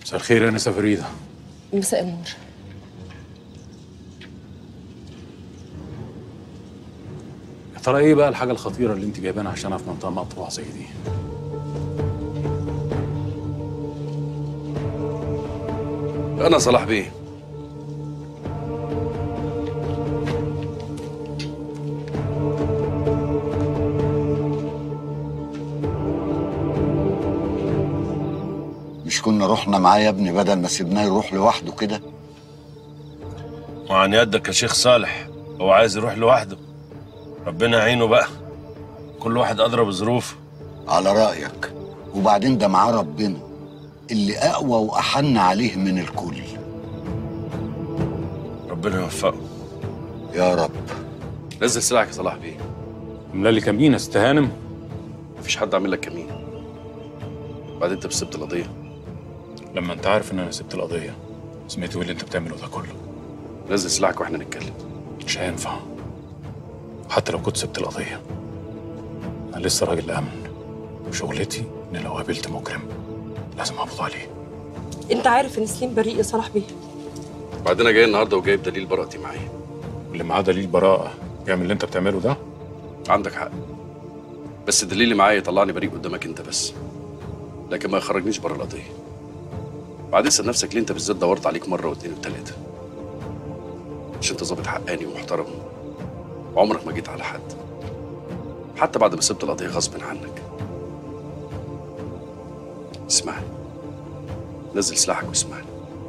مساء الخير يا نسا فريدة مساء النور يا ترى ايه بقى الحاجة الخطيرة اللي انت جايبانا عشانها في منطقة مقطوعة زي دي؟ انا صلاح بيه مش كنا رحنا معاه يا ابني بدل ما سيبناه يروح لوحده كده وعن يدك يا شيخ صالح هو عايز يروح لوحده ربنا يعينه بقى كل واحد أدرى بظروفه على رأيك وبعدين ده معاه ربنا اللي أقوى وأحن عليه من الكل ربنا يوفقه يا رب نزل سلاحك يا صلاح بيه املا لي كمين استهانم مفيش حد عامل لك كمين بعدين انت بسبت القضيه لما انت عارف ان انا سبت القضية سمعت ايه اللي انت بتعمله ده كله نزل سلاحك واحنا نتكلم مش هينفع حتى لو كنت سبت القضية انا لسه راجل امن وشغلتي ان لو قابلت مجرم لازم اقبض عليه انت عارف ان سليم بريء يا صلاح بيه بعدين انا جاي النهارده وجايب دليل براءتي معايا اللي معاه دليل براءة يعمل اللي انت بتعمله ده عندك حق بس الدليل اللي معايا يطلعني بريء قدامك انت بس لكن ما يخرجنيش بره القضيه بعدين اسال نفسك ليه انت بالذات دورت عليك مره واثنين وثلاثه مش انت ظابط حقاني ومحترم وعمرك ما جيت على حد حتى بعد ما سبت القضيه غصب عنك اسمعني نزل سلاحك واسمعني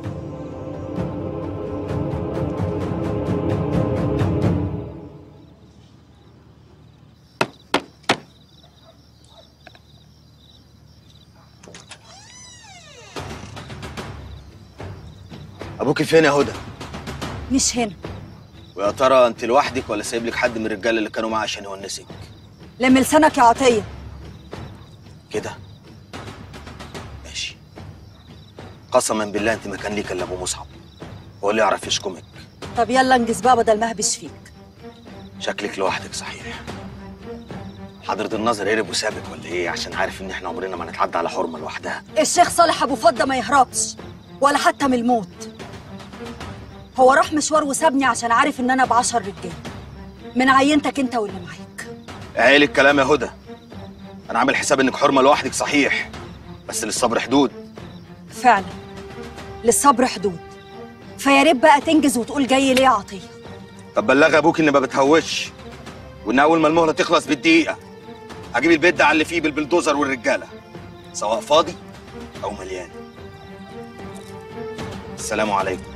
ابوكي فين يا هدى مش هنا ويا ترى انت لوحدك ولا سايب لك حد من الرجاله اللي كانوا معاه عشان يونسك لم لسانك يا عطيه كده ماشي قسما بالله انت ما كان ليك الا ابو مصعب هو اللي يعرف يشكمك طب يلا انجز بقى بدل ما اهبش فيك شكلك لوحدك صحيح حضرة النظر هرب وسابك ولا ايه عشان عارف ان احنا عمرنا ما نتعدى على حرمه لوحدها الشيخ صالح ابو فضه ما يهربش ولا حتى من الموت هو راح مشوار وسابني عشان عارف ان انا بعشر رجال من عينتك انت واللي معاك عيل الكلام يا هدى انا عامل حساب انك حرمه لوحدك صحيح بس للصبر حدود فعلا للصبر حدود فيا ريت بقى تنجز وتقول جاي ليه يا عطيه طب بلغ ابوك اني ما بتهوش وان اول ما المهله تخلص بالدقيقه هجيب البيت ده على اللي فيه بالبلدوزر والرجاله سواء فاضي او مليان السلام عليكم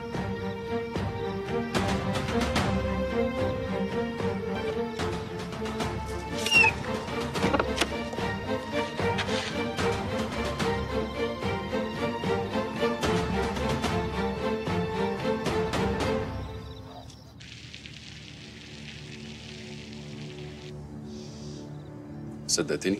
صدقتني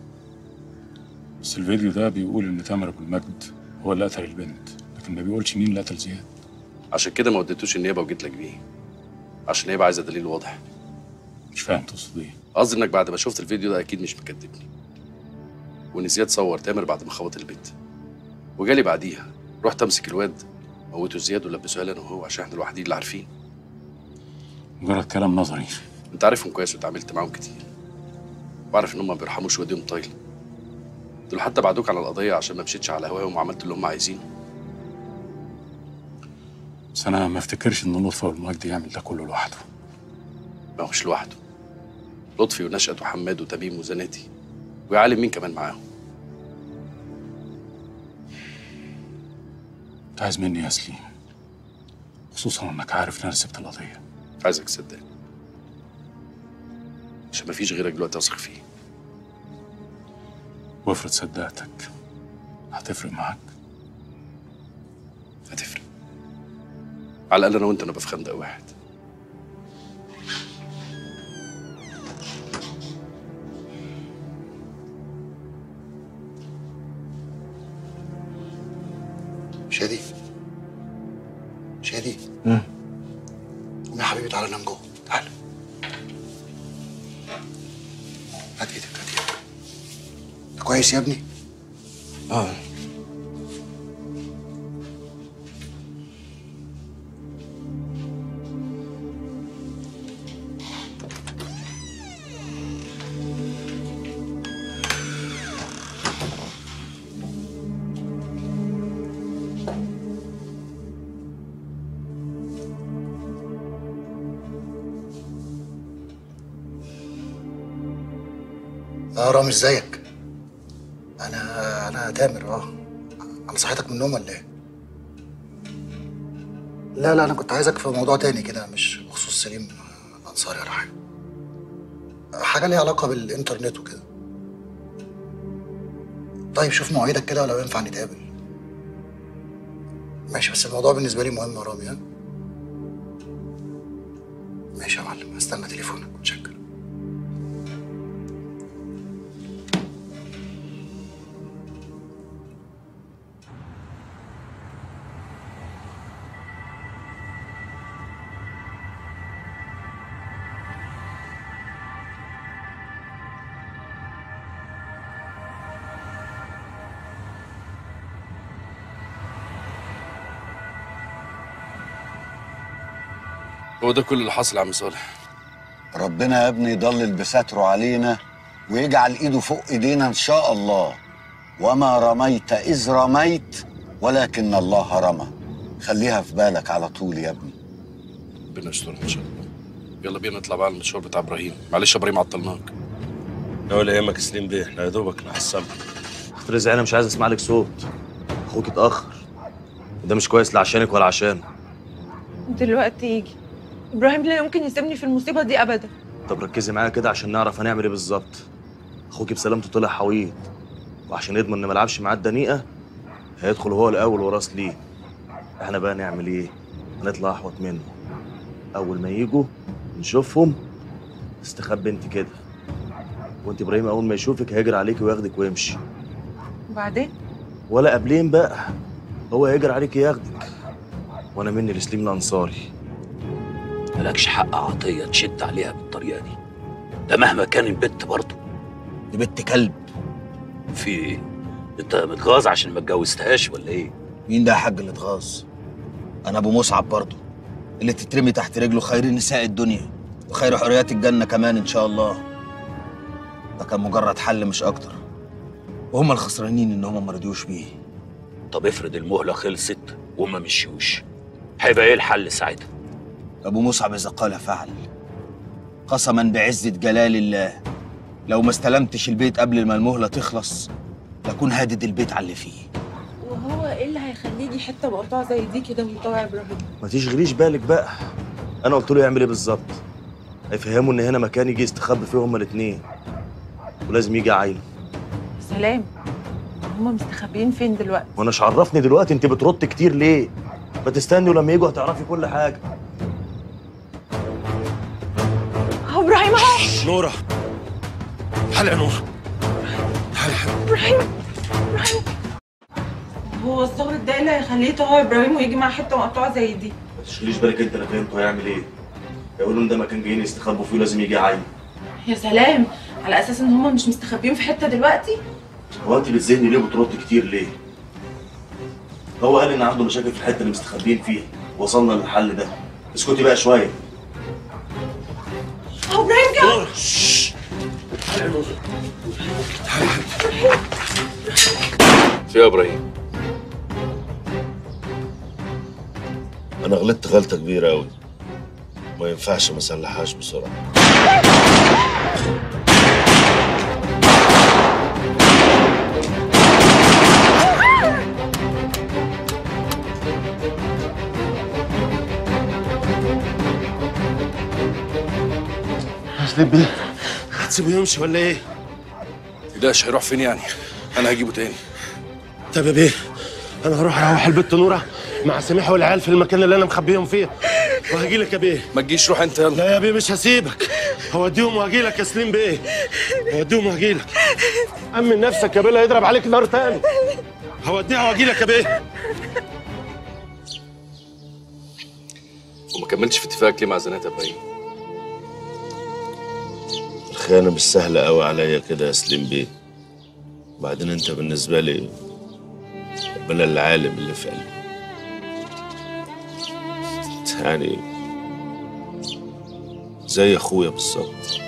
بس الفيديو ده بيقول ان تامر ابو المجد هو اللي قتل البنت لكن ما بيقولش مين اللي قتل زياد عشان كده ما وديتوش النيابه وجيت لك بيه عشان النيابه عايزه دليل واضح مش فاهم تقصد ايه قصدي انك بعد ما شفت الفيديو ده اكيد مش مكدبني وان زياد صور تامر بعد ما خبط البيت وجالي بعديها رحت امسك الواد موته زياد ولبسوها لي انا وهو عشان احنا الوحيدين اللي عارفين مجرد كلام نظري انت عارفهم كويس واتعاملت معاهم كتير وعارف ان هم ما بيرحموش وديهم طايل دول حتى بعدوك على القضيه عشان ما مشيتش على هواهم وعملت اللي هم عايزينه بس انا ما افتكرش ان لطفي والمجد يعمل ده كله لوحده ما هوش لوحده لطفي ونشأت وحماد وتميم وزناتي ويعلم مين كمان معاهم انت عايز مني يا سليم خصوصا انك عارف ان انا سبت القضيه عايزك تصدقني عشان مفيش غيرك دلوقتي اثق فيه وافرض صدقتك هتفرق معاك هتفرق على الاقل انا وانت نبقى في خندق واحد شادي شادي قوم يا حبيبي تعالى نام جوه تعالى هات ايدك هات ايدك أنت كويس يا ابني؟ اه اه رامي ازيك انا انا تامر اه انا صحيتك من النوم ولا ايه لا لا انا كنت عايزك في موضوع تاني كده مش بخصوص سليم الانصاري ولا حاجه حاجه ليها علاقه بالانترنت وكده طيب شوف مواعيدك كده ولو ينفع نتقابل ماشي بس الموضوع بالنسبه لي مهم يا رامي ها ماشي يا معلم هستنى تليفونك متشكر هو ده كل اللي حصل يا عم صالح ربنا يا ابني يضلل بستره علينا ويجعل ايده فوق ايدينا ان شاء الله وما رميت اذ رميت ولكن الله رمى خليها في بالك على طول يا ابني ربنا يسترها ان شاء الله يلا بينا نطلع بقى على المشوار بتاع ابراهيم معلش يا ابراهيم عطلناك لا ولا يهمك سليم بيه احنا يا دوبك نحصلك رزق انا مش عايز اسمع لك صوت اخوك اتاخر وده مش كويس لا عشانك ولا عشان دلوقتي يجي ابراهيم لا يمكن يسيبني في المصيبه دي ابدا طب ركزي معايا كده عشان نعرف هنعمل ايه بالظبط اخوك بسلامته طلع حويط وعشان يضمن ان ما لعبش معاه الدنيئه هيدخل هو الاول وراس ليه احنا بقى نعمل ايه هنطلع احوط منه اول ما يجوا نشوفهم استخبي انت كده وانت ابراهيم اول ما يشوفك هيجري عليك وياخدك ويمشي وبعدين ولا قبلين بقى هو هيجري عليك ياخدك وانا مني لسليم الانصاري مالكش حق عطية تشد عليها بالطريقة دي ده مهما كان البت برضه دي بنت كلب في ايه؟ انت متغاظ عشان ما اتجوزتهاش ولا ايه؟ مين ده يا حاج اللي اتغاظ انا ابو مصعب برضه اللي تترمي تحت رجله خير نساء الدنيا وخير حريات الجنه كمان ان شاء الله ده كان مجرد حل مش اكتر وهم الخسرانين ان هم ما رضيوش بيه طب افرض المهلة خلصت وما مشيوش هيبقى ايه الحل ساعتها؟ ابو مصعب اذا قال فعل قسما بعزه جلال الله لو ما استلمتش البيت قبل ما المهله تخلص لكون هادد البيت على اللي فيه وهو ايه اللي هيخليه يجي حته مقطوعه زي دي كده ويطوع ابراهيم ما تشغليش بالك بقى انا قلت له يعمل ايه بالظبط هيفهموا ان هنا مكان يجي يستخبى فيه هما الاثنين ولازم يجي عينه سلام هما مستخبيين فين دلوقتي وانا مش عرفني دلوقتي انت بترد كتير ليه ما تستني ولما يجوا هتعرفي كل حاجه اهو ابراهيم اهو نورة حل يا نورة حل حل ابراهيم ابراهيم هو الصغر ده اللي هيخليه يطوع ابراهيم ويجي مع حته مقطوعه زي دي ما تشغليش بالك انت انا فهمته هيعمل ايه يقولوا ان ده مكان جايين يستخبوا فيه لازم يجي عينه يا سلام على اساس ان هما مش مستخبيين في حته دلوقتي هو انت بتزني ليه وبترد كتير ليه هو قال ان عنده مشاكل في الحته اللي مستخبيين فيها وصلنا للحل ده اسكتي بقى شويه اهو ابراهيم جه نورة شش. حل يا نورة حل حل في إيه يا ابراهيم انا غلطت غلطة كبيرة قوي ما ينفعش ما اصلحهاش بسرعة مسلم بيه هتسيبه يمشي ولا ايه؟ تقلقش هيروح فين يعني انا هجيبه تاني طب يا بيه انا هروح اروح البت نورة مع سميح والعيال في المكان اللي انا مخبيهم فيه وهجي لك يا بيه ما تجيش روح انت يلا لا يا بيه مش هسيبك هوديهم وهجي لك يا سليم بيه هوديهم وهجي لك امن نفسك يا بيه لا يضرب عليك نار تاني هوديها وهجي لك يا بيه وما كملتش في اتفاقك ليه مع زنات يا ابراهيم الخيانة مش سهلة قوي عليا كده يا سليم بيه وبعدين انت بالنسبة لي ربنا العالم اللي في قلبي يعني زي اخويا بالظبط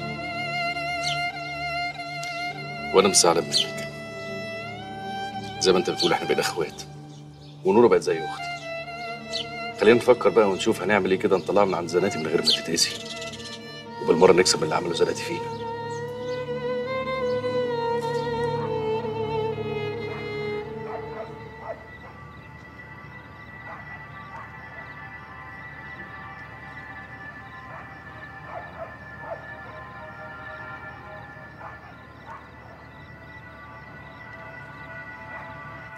وانا مش زعلان منك زي ما انت بتقول احنا بقينا اخوات ونورة بقت زي اختي خلينا نفكر بقى ونشوف هنعمل ايه كده نطلعها من عند زناتي من غير ما تتأذي وبالمره نكسب اللي عمله زناتي فينا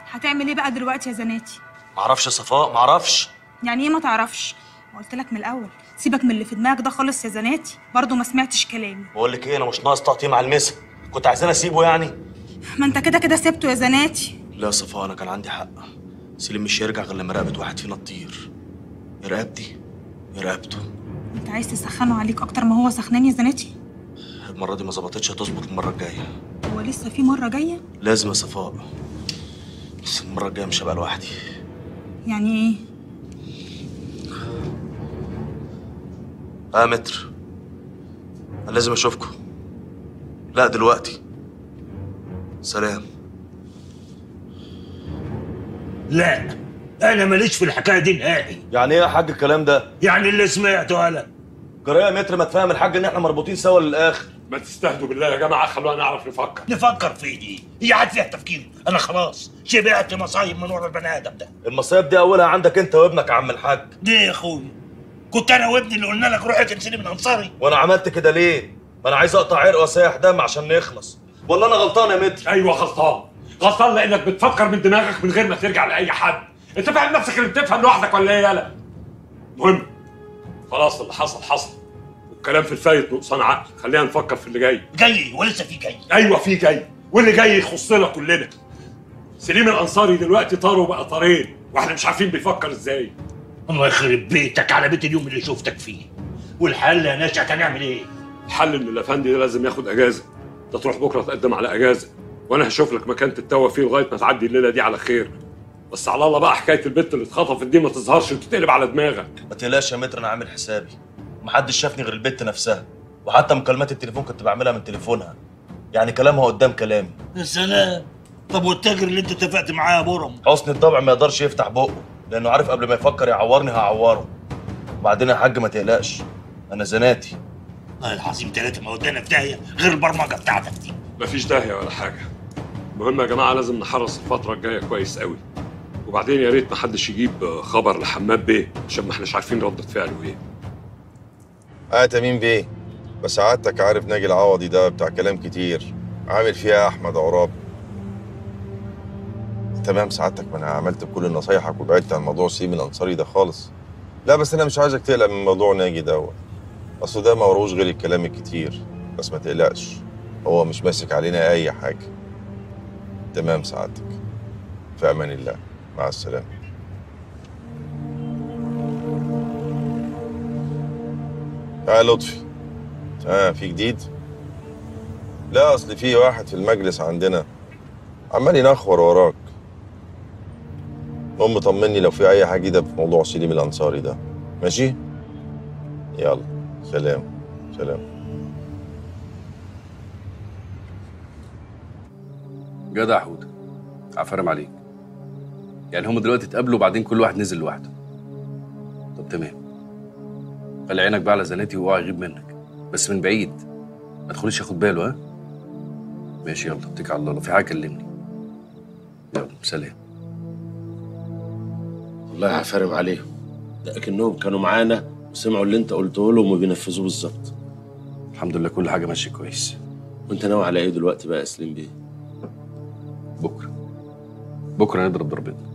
هتعمل ايه بقى دلوقتي يا زناتي معرفش يا صفاء معرفش يعني ايه ما تعرفش ما قلت لك من الاول سيبك من اللي في دماغك ده خالص يا زناتي برضه ما سمعتش كلامي بقول لك ايه انا مش ناقص تقطيع مع المسا كنت عايزاني اسيبه يعني ما انت كده كده سبته يا زناتي لا يا صفاء انا كان عندي حق سليم مش هيرجع غير لما رقبه واحد فينا تطير يا رقبتي يا رقبته انت عايز تسخنه عليك اكتر ما هو سخنان يا زناتي المره دي ما ظبطتش هتظبط المره الجايه هو لسه في مره جايه لازم يا صفاء بس المره الجايه مش هبقى لوحدي يعني ايه اه متر انا لازم اشوفكم لا دلوقتي سلام لا انا ماليش في الحكايه دي نهائي يعني ايه يا حاج الكلام ده يعني اللي سمعته انا جرايه يا متر ما تفهم الحاج ان احنا مربوطين سوا للاخر ما تستهدوا بالله يا جماعه خلونا نعرف نفكر نفكر في دي هي عاد فيها تفكير انا خلاص شبعت مصايب من ورا البني ادم ده المصايب دي اولها عندك انت وابنك يا عم الحاج ليه يا اخويا كنت انا وابني اللي قلنا لك روح تنسيني من انصاري وانا عملت كده ليه ما انا عايز اقطع عرق واسيح دم عشان نخلص ولا انا غلطان يا متر ايوه غلطان غلطان لانك بتفكر من دماغك من غير ما ترجع لاي حد انت فاهم نفسك اللي بتفهم لوحدك ولا ايه يالا المهم خلاص اللي حصل حصل والكلام في الفايت نقصان عقل خلينا نفكر في اللي جاي جاي ولسه في جاي ايوه في جاي واللي جاي يخصنا كلنا سليم الانصاري دلوقتي طار وبقى طارين واحنا مش عارفين بيفكر ازاي الله يخرب بيتك على بيت اليوم اللي شفتك فيه والحل يا نشأت هنعمل ايه؟ الحل ان الافندي ده لازم ياخد اجازه انت تروح بكره تقدم على اجازه وانا هشوف لك مكان تتوه فيه لغايه ما تعدي الليله دي على خير بس على الله بقى حكايه البت اللي اتخطفت دي ما تظهرش وتتقلب على دماغك ما تقلقش يا متر انا عامل حسابي ومحدش شافني غير البت نفسها وحتى مكالمات التليفون كنت بعملها من تليفونها يعني كلامها قدام كلامي يا سلام طب والتاجر اللي انت اتفقت معاه يا برم حسن الطبع ما يقدرش يفتح بقه لانه عارف قبل ما يفكر يعورني هعوره وبعدين يا حاج ما تقلقش انا زناتي والله العظيم ثلاثة ما ودانا في داهية غير البرمجة بتاعتك دي مفيش داهيه ولا حاجه المهم يا جماعه لازم نحرص الفتره الجايه كويس قوي وبعدين يا ريت محدش يجيب خبر لحماد بيه عشان ما احناش عارفين ردة فعله ايه اه تميم بيه بس سعادتك عارف ناجي العوضي ده بتاع كلام كتير عامل فيها احمد عراب تمام سعادتك ما انا عملت بكل نصايحك وبعدت عن موضوع سليم الانصاري ده خالص لا بس انا مش عايزك تقلق من موضوع ناجي دوت اصل ده ما وروش غير الكلام الكتير بس ما تقلقش هو مش ماسك علينا اي حاجه تمام سعادتك في امان الله مع السلامه يا لطفي اه في جديد لا اصل في واحد في المجلس عندنا عمال ينخور وراك قوم طمني لو في اي حاجه جديده في موضوع سليم الانصاري ده ماشي يلا سلام سلام جدع يا حوده عفرم عليك يعني هم دلوقتي اتقابلوا وبعدين كل واحد نزل لوحده طب تمام خلي عينك بقى على زناتي واوعى يغيب منك بس من بعيد ما تخليش ياخد باله ها ماشي يلا اتكل على الله لو في حاجه كلمني يلا سلام والله هفرم عليهم ده اكنهم كانوا معانا وسمعوا اللي انت قلته لهم وبينفذوه بالظبط الحمد لله كل حاجه ماشيه كويس وانت ناوي على ايه دلوقتي بقى يا سليم بيه بكره بكره نضرب ضربتنا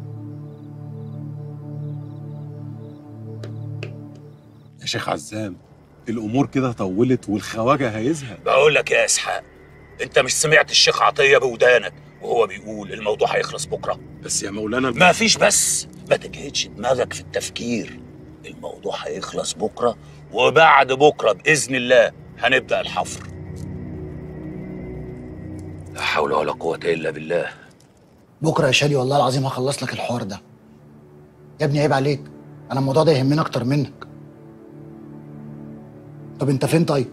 يا شيخ عزام الامور كده طولت والخواجه هيزهق بقول لك يا اسحاق انت مش سمعت الشيخ عطيه بودانك وهو بيقول الموضوع هيخلص بكره بس يا مولانا ما فيش بس ما تجهدش دماغك في التفكير الموضوع هيخلص بكره وبعد بكره باذن الله هنبدا الحفر لا حول ولا قوه الا بالله بكره يا شادي والله العظيم هخلص لك الحوار ده يا ابني عيب عليك انا الموضوع ده يهمني اكتر منك طب انت فين طيب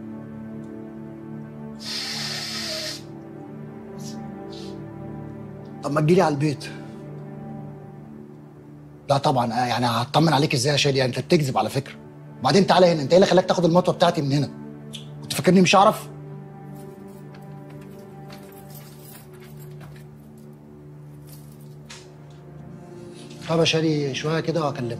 طب ما تجيلي على البيت لا طبعا آه، يعني هطمن عليك ازاي يا شادي يعني انت بتكذب على فكره وبعدين تعالى هنا انت ايه اللي خلاك تاخد المطوه بتاعتي من هنا كنت فاكرني مش هعرف طب يا شادي شويه كده وهكلمك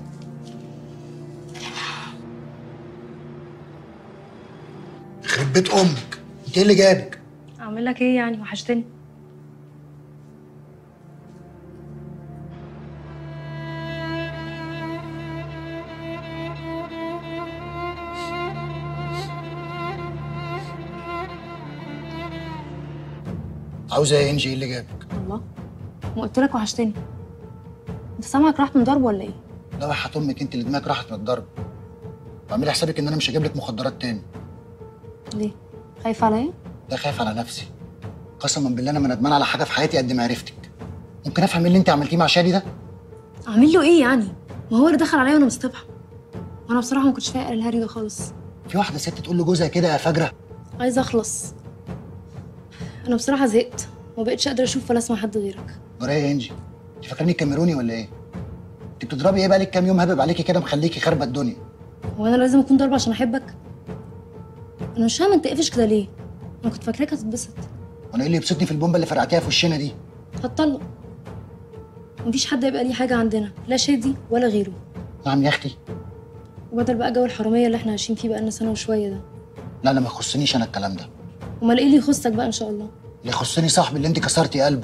يخرب بيت امك انت ايه اللي جابك اعمل لك ايه يعني وحشتني عاوزه ايه يا انجي ايه اللي جابك الله ما قلت لك وحشتني انت سامعك راحت من ضرب ولا ايه لا وحياة امك انت اللي دماغك راحت من الضرب واعملي حسابك ان انا مش هجيب لك مخدرات تاني ليه خايف عليا ده خايف على نفسي قسما بالله انا ما ندمان على حاجه في حياتي قد ما عرفتك ممكن افهم ايه اللي انت عملتيه مع شادي ده اعمل له ايه يعني ما هو اللي دخل عليا وانا مصطبحه وانا بصراحه ما كنتش فايقه الهري ده خالص في واحده ست تقول لجوزها كده يا فجره عايزه اخلص انا بصراحه زهقت وما بقتش قادره اشوف ولا اسمع حد غيرك جرايه يا انجي انت فاكراني كاميروني ولا ايه انت بتضربي ايه بقالك كام يوم هبب عليكي كده مخليكي خاربه الدنيا هو انا لازم اكون ضاربه عشان احبك انا مش فاهمه انت قافش كده ليه انا كنت فاكراك هتتبسط وانا ايه اللي يبسطني في البومبه اللي فرقعتيها في وشنا دي هتطلق مفيش حد يبقى ليه حاجه عندنا لا شادي ولا غيره نعم يا اختي وبدل بقى جو الحراميه اللي احنا عايشين فيه بقالنا سنه وشويه ده لا لا ما يخصنيش انا الكلام ده امال ايه اللي يخصك بقى ان شاء الله اللي يخصني صاحبي اللي انت كسرتي قلبه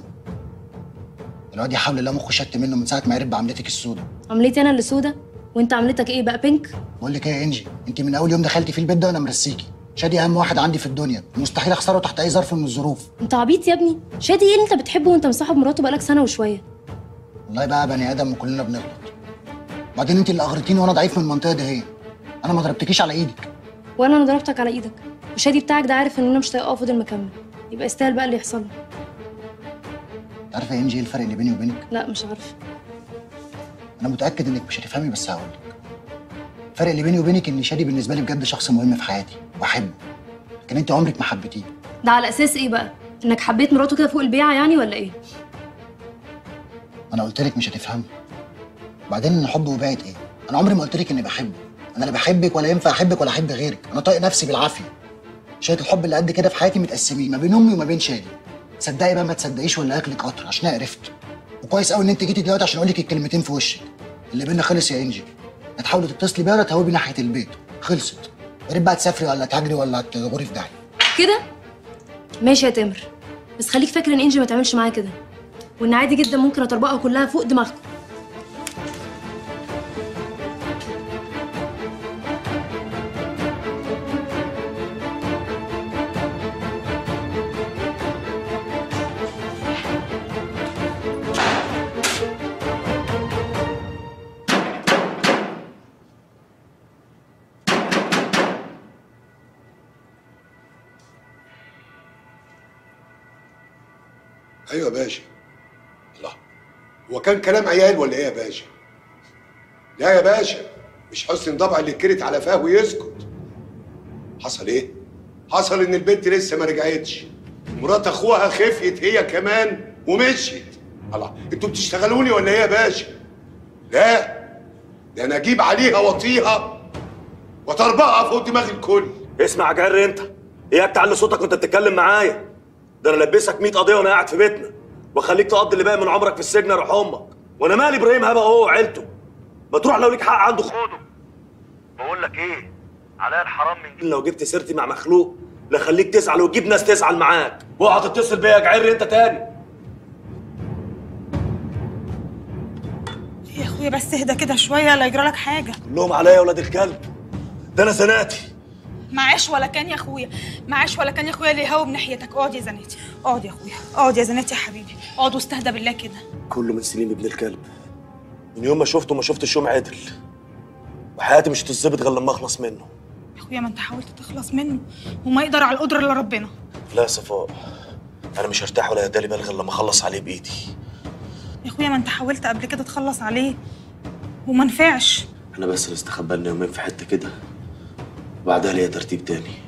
الواد يا حول الله مخه شت منه من ساعه ما عرف بعملتك السودة عملتي انا اللي سودة وانت عملتك ايه بقى بينك بقول لك ايه يا انجي انت من اول يوم دخلتي في البيت ده وانا مرسيكي شادي اهم واحد عندي في الدنيا مستحيل اخسره تحت اي ظرف من الظروف انت عبيط يا ابني شادي ايه اللي انت بتحبه وانت مصاحب مراته بقالك سنه وشويه والله بقى بني ادم وكلنا بنغلط بعدين انت اللي اغرتيني وانا ضعيف من المنطقه دي هي انا ما ضربتكيش على ايدك ولا انا ضربتك على ايدك وشادي بتاعك ده عارف ان انا مش طايقاه وفضل مكمل يبقى يستاهل بقى اللي يحصل له انت عارفه يا انجي ايه الفرق اللي بيني وبينك لا مش عارفه انا متاكد انك مش هتفهمي بس هقول لك الفرق اللي بيني وبينك ان شادي بالنسبه لي بجد شخص مهم في حياتي وبحبه لكن انت عمرك ما حبيتيه ده على اساس ايه بقى انك حبيت مراته كده فوق البيعه يعني ولا ايه انا قلت لك مش هتفهمي بعدين الحب وبعت ايه انا عمري ما قلت لك اني بحبه انا لا بحبك ولا ينفع احبك ولا احب غيرك انا طايق نفسي بالعافيه شويه الحب اللي قد كده في حياتي متقسمين ما بين امي وما بين شادي تصدقي بقى ما تصدقيش ولا اكلك قطر عشان أنا عرفت وكويس قوي ان انت جيتي دلوقتي عشان اقول لك الكلمتين في وشك اللي بينا خلص يا انجي لا تحاولي تتصلي بيا ولا تهوبي ناحيه البيت خلصت يا ريت بقى تسافري ولا تهاجري ولا تغوري في داهيه كده ماشي يا تامر بس خليك فاكر ان انجي ما تعملش معايا كده وان عادي جدا ممكن اطربقها كلها فوق دماغكم ايوه يا باشا الله هو كان كلام عيال ولا ايه يا باشا لا يا باشا مش حسن طبع اللي كرت على فاه ويسكت حصل ايه حصل ان البنت لسه ما رجعتش مرات اخوها خفيت هي كمان ومشيت الله انتوا بتشتغلوني ولا ايه يا باشا لا ده انا اجيب عليها واطيها وتربقها فوق دماغ الكل اسمع يا جري انت اياك تعلي صوتك وانت بتتكلم معايا ده انا لبسك 100 قضيه وانا قاعد في بيتنا واخليك تقضي اللي باقي من عمرك في السجن يا روح امك وانا مالي ابراهيم هبه هو وعيلته ما تروح لو ليك حق عنده خده بقول لك ايه عليا الحرام من جيل لو جبت سيرتي مع مخلوق لا خليك تزعل وتجيب ناس تزعل معاك واقعد تتصل بيا يا جعري انت تاني يا اخويا بس اهدى كده شويه لا يجرى لك حاجه كلهم عليا يا ولاد الكلب ده انا زناتي معاش ولا كان يا اخويا معاش ولا كان يا اخويا اللي يهوب ناحيتك اقعد يا زناتي اقعد يا اخويا اقعد يا زناتي يا حبيبي اقعد واستهدى بالله كده كله من سليم ابن الكلب من يوم ما شفته ما شفتش يوم عدل وحياتي مش هتتظبط غير لما اخلص منه يا اخويا ما انت حاولت تخلص منه وما يقدر على القدره الا ربنا لا يا صفاء انا مش هرتاح ولا هدالي بال غير لما اخلص عليه بايدي يا اخويا ما انت حاولت قبل كده تخلص عليه وما نفعش انا بس اللي استخبى لنا يومين في حته كده وبعدها ليا ترتيب تاني